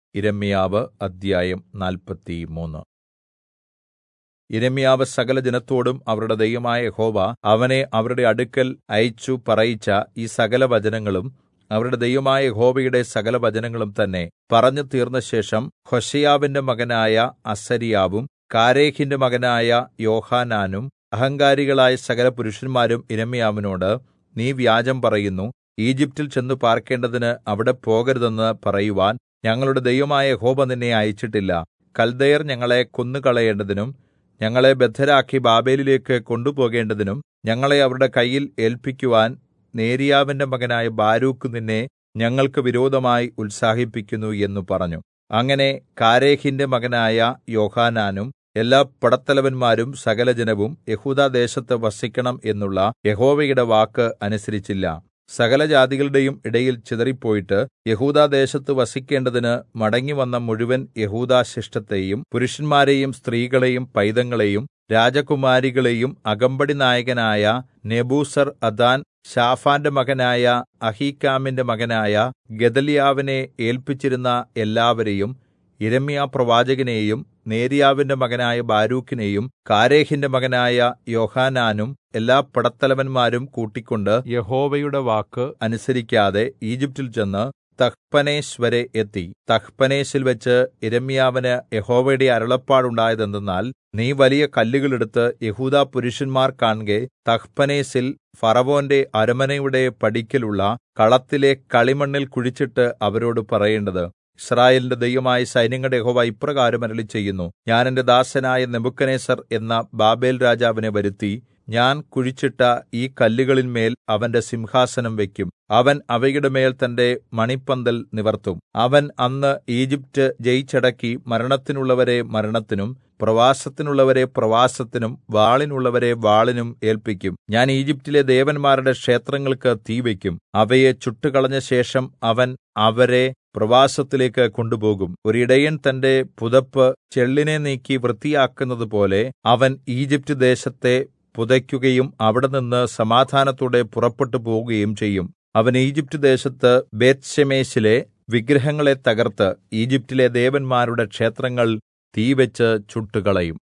യിരെമ്യാവ് അദ്ധ്യായം നാല്പത്തിമൂന്ന് യിരെമ്യാവ് സകലജനത്തോടും അവരുടെ ദൈവമായ യഹോവ അവനെ അവരുടെ അടുക്കൽ അയച്ചു പറയിച്ച ഈ സകലവചനങ്ങളും അവരുടെ ദൈവമായ യഹോവയുടെ സകലവചനങ്ങളും തന്നെ പറഞ്ഞു തീർന്നശേഷം ഹോശേയാവിന്റെ മകനായ അസര്യാവും കാരേഹിന്റെ മകനായ യോഹാനാനും അഹങ്കാരികളായ സകലപുരുഷന്മാരും യിരെമ്യാവിനോട് നീ വ്യാജം പറയുന്നു ഈജിപ്റ്റിൽ ചെന്നു പാർക്കേണ്ടതിന് അവിടെ പോകരുതെന്ന് പറയുവാൻ ഞങ്ങളുടെ ദൈവമായ യഹോവ നിന്നെ അയച്ചിട്ടില്ല കൽദയർ ഞങ്ങളെ കൊന്നുകളയേണ്ടതിനും ഞങ്ങളെ ബദ്ധരാക്കി ബാബേലിലേക്ക് കൊണ്ടുപോകേണ്ടതിനും ഞങ്ങളെ അവരുടെ കയ്യിൽ ഏല്പിക്കുവാൻ നേര്യാവിന്റെ മകനായ ബാരൂക്ക് നിന്നെ ഞങ്ങൾക്ക് വിരോധമായി ഉത്സാഹിപ്പിക്കുന്നു എന്ന് പറഞ്ഞു അങ്ങനെ കാരേഹിന്റെ മകനായ യോഹാനാനും എല്ലാ പടത്തലവന്മാരും സകലജനവും യെഹൂദാദേശത്ത് വസിക്കണം എന്നുള്ള യഹോവയുടെ വാക്ക് അനുസരിച്ചില്ല സകലജാതികളുടെയും ഇടയിൽ ചിതറിപ്പോയിട്ട് യെഹൂദാദേശത്ത് വസിക്കേണ്ടതിന് മടങ്ങിവന്ന മുഴുവൻ യെഹൂദാശിഷ്ടത്തെയും പുരുഷന്മാരെയും സ്ത്രീകളെയും പൈതങ്ങളെയും രാജകുമാരികളെയും അകമ്പടി നായകനായ നെബൂസർ അദാൻ ശാഫാന്റെ മകനായ അഹീക്കാമിന്റെ മകനായ ഗെദല്യാവിനെ ഏല്പിച്ചിരുന്ന എല്ലാവരെയും യിരെമ്യാപ്രവാചകനെയും നേര്യാവിന്റെ മകനായ ബാരൂക്കിനെയും കാരേഹിന്റെ മകനായ യോഹാനാനും എല്ലാ പടത്തലവന്മാരും കൂട്ടിക്കൊണ്ട് യഹോവയുടെ വാക്ക് അനുസരിക്കാതെ ഈജിപ്റ്റിൽ ചെന്ന് തഹ്പനേസ് വരെ എത്തി തഹ്പനേസിൽ വെച്ച് യിരെമ്യാവിന് യഹോവയുടെ അരുളപ്പാടുണ്ടായതെന്തെന്നാൽ നീ വലിയ കല്ലുകൾ എടുത്ത് യെഹൂദാ പുരുഷന്മാർ കാൺകെ തഹ്പനേസിൽ ഫറവോന്റെ അരമനയുടെ പടിക്കലുള്ള കളത്തിലെ കളിമണ്ണിൽ കുഴിച്ചിട്ട് അവരോട് പറയേണ്ടത് യിസ്രായേലിന്റെ ദൈവമായ സൈന്യങ്ങളുടെ യഹോവ ഇപ്രകാരം അരുളിച്ചെയ്യുന്നു ഞാൻ എന്റെ ദാസനായ നെബൂഖദ്നേസർ എന്ന ബാബേൽ രാജാവിനെ വരുത്തി ഞാൻ കുഴിച്ചിട്ട ഈ കല്ലുകളിന്മേൽ അവന്റെ സിംഹാസനം വയ്ക്കും അവൻ അവയുടെ മേൽ തന്റെ മണിപ്പന്തൽ നിവർത്തും അവൻ അന്ന് ഈജിപ്റ്റ് ജയിച്ചടക്കി മരണത്തിനുള്ളവരെ മരണത്തിനും പ്രവാസത്തിനുള്ളവരെ പ്രവാസത്തിനും വാളിനുള്ളവരെ വാളിനും ഏല്പിക്കും ഞാൻ ഈജിപ്റ്റിലെ ദേവന്മാരുടെ ക്ഷേത്രങ്ങൾക്ക് തീവയ്ക്കും അവയെ ചുട്ടുകളഞ്ഞ ശേഷം അവൻ അവരെ പ്രവാസത്തിലേക്ക് കൊണ്ടുപോകും ഒരിടയൻ തന്റെ പുതപ്പ് ചെള്ളിനെ നീക്കി വൃത്തിയാക്കുന്നതുപോലെ അവൻ ഈജിപ്റ്റ് ദേശത്തെ പുതയ്ക്കുകയും അവിടെനിന്ന് സമാധാനത്തോടെ പുറപ്പെട്ടു പോവുകയും ചെയ്യും അവൻ ഈജിപ്റ്റ് ദേശത്ത് ബേത്ത്ശെമേശിലെ വിഗ്രഹങ്ങളെ തകർത്ത് ഈജിപ്റ്റിലെ ദേവന്മാരുടെ ക്ഷേത്രങ്ങൾ തീവെച്ച് ചുട്ടുകളയും